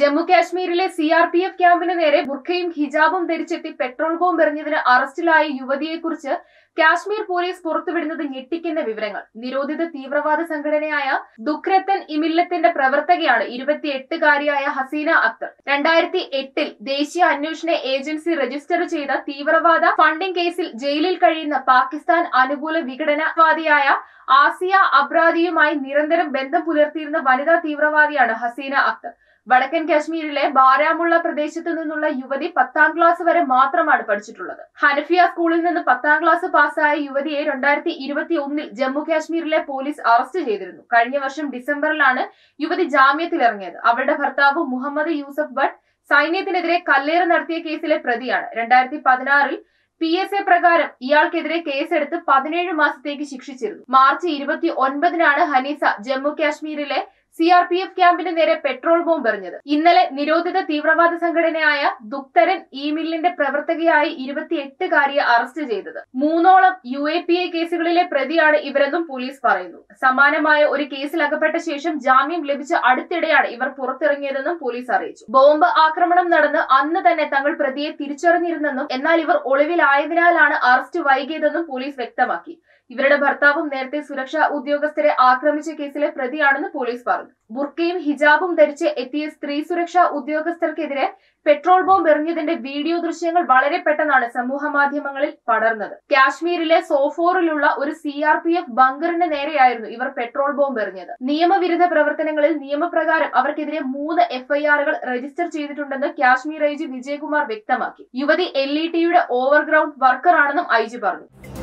ജമ്മു കാശ്മീരിലെ C R P F ക്യാമ്പിന് നേരെ ബുർഖയും ഹിജാബും ധരിച്ചെത്തി പെട്രോൾ ബോംബ് എറിഞ്ഞതിന് അറസ്റ്റിലായ യുവതിയെക്കുറിച്ച് കാശ്മീർ പോലീസ് പുറത്തുവിടുന്നത് ഞെട്ടിക്കുന്ന വിവരങ്ങൾ നിരോധിത തീവ്രവാദ സംഘടനയായ ദുഃഖരത്തൻ ഇമില്ലത്തിന്റെ പ്രവർത്തകയാണ് ഇരുപത്തിയെട്ടുകാരിയായ ഹസീന അക്തർ രണ്ടായിരത്തി എട്ടിൽ ദേശീയ അന്വേഷണ ഏജൻസി രജിസ്റ്റർ ചെയ്ത തീവ്രവാദ ഫണ്ടിംഗ് കേസിൽ ജയിലിൽ കഴിയുന്ന പാകിസ്ഥാൻ അനുകൂല വിഘടനവാദിയായ ആസിയ അബ്രാദിയുമായി നിരന്തരം ബന്ധം പുലർത്തിയിരുന്ന വനിതാ തീവ്രവാദിയാണ് ഹസീന അക്തർ വടക്കൻ കാശ്മീരിലെ ബാരാമുള്ള പ്രദേശത്തു നിന്നുള്ള യുവതി പത്താം ക്ലാസ് വരെ മാത്രമാണ് പഠിച്ചിട്ടുള്ളത് ഹനഫിയ സ്കൂളിൽ നിന്ന് പത്താം ക്ലാസ് പാസ്സായ യുവതിയെ രണ്ടായിരത്തി ഇരുപത്തി ഒന്നിൽ ജമ്മു കാശ്മീരിലെ പോലീസ് അറസ്റ്റ് ചെയ്തിരുന്നു കഴിഞ്ഞ വർഷം ഡിസംബറിലാണ് യുവതി ജാമ്യത്തിലിറങ്ങിയത് അവളുടെ ഭർത്താവ് മുഹമ്മദ് യൂസഫ് ഭട്ട് സൈന്യത്തിനെതിരെ കല്ലേറ് നടത്തിയ കേസിലെ പ്രതിയാണ് രണ്ടായിരത്തി പതിനാറിൽ പി എസ് എ പ്രകാരം ഇയാൾക്കെതിരെ കേസെടുത്ത് പതിനേഴ് മാസത്തേക്ക് ശിക്ഷിച്ചിരുന്നു മാർച്ച് ഇരുപത്തി ഒൻപതിനാണ് ഹനീസ ജമ്മു കാശ്മീരിലെ സി ആർ പി എഫ് ക്യാമ്പിന് നേരെ പെട്രോൾ ബോംബ് എറിഞ്ഞത് ഇന്നലെ നിരോധിത തീവ്രവാദ സംഘടനയായ ദുക്തരൻ ഇ മില്ലിന്റെ പ്രവർത്തകയായി ഇരുപത്തിയെട്ടുകാരിയെ അറസ്റ്റ് ചെയ്തത് മൂന്നോളം യു എ പി എ കേസുകളിലെ പ്രതിയാണ് ഇവരെന്നും പോലീസ് പറയുന്നു സമാനമായ ഒരു കേസിൽ അകപ്പെട്ട ശേഷം ജാമ്യം ലഭിച്ച അടുത്തിടെയാണ് ഇവർ പുറത്തിറങ്ങിയതെന്നും പോലീസ് അറിയിച്ചു ബോംബ് ആക്രമണം നടന്ന് അന്ന് തന്നെ തങ്ങൾ പ്രതിയെ തിരിച്ചറിഞ്ഞിരുന്നെന്നും എന്നാൽ ഇവർ ഒളിവിലായതിനാലാണ് അറസ്റ്റ് വൈകിയതെന്നും പോലീസ് വ്യക്തമാക്കി ഇവരുടെ ഭർത്താവും നേരത്തെ സുരക്ഷാ ഉദ്യോഗസ്ഥരെ ആക്രമിച്ച കേസിലെ പ്രതിയാണെന്ന് പോലീസ് പറഞ്ഞു ബുർക്കയും ഹിജാബും ധരിച്ച് എത്തിയ സ്ത്രീ സുരക്ഷാ ഉദ്യോഗസ്ഥർക്കെതിരെ പെട്രോൾ ബോംബ് എറിഞ്ഞതിന്റെ വീഡിയോ ദൃശ്യങ്ങൾ വളരെ പെട്ടെന്നാണ് സമൂഹ മാധ്യമങ്ങളിൽ പടർന്നത് കാശ്മീരിലെ സോഫോറിലുള്ള ഒരു സി ആർ പി എഫ് ബങ്കറിന് നേരെയായിരുന്നു ഇവർ പെട്രോൾ ബോംബ് എറിഞ്ഞത് നിയമവിരുദ്ധ പ്രവർത്തനങ്ങളിൽ നിയമപ്രകാരം അവർക്കെതിരെ മൂന്ന് എഫ്ഐആറുകൾ രജിസ്റ്റർ ചെയ്തിട്ടുണ്ടെന്ന് കാശ്മീർ ഐ ജി വിജയകുമാർ വ്യക്തമാക്കി യുവതി എൽ ഇ ടിയുടെ ഓവർഗ്രൗണ്ട് വർക്കർ ആണെന്നും ഐ ജി പറഞ്ഞു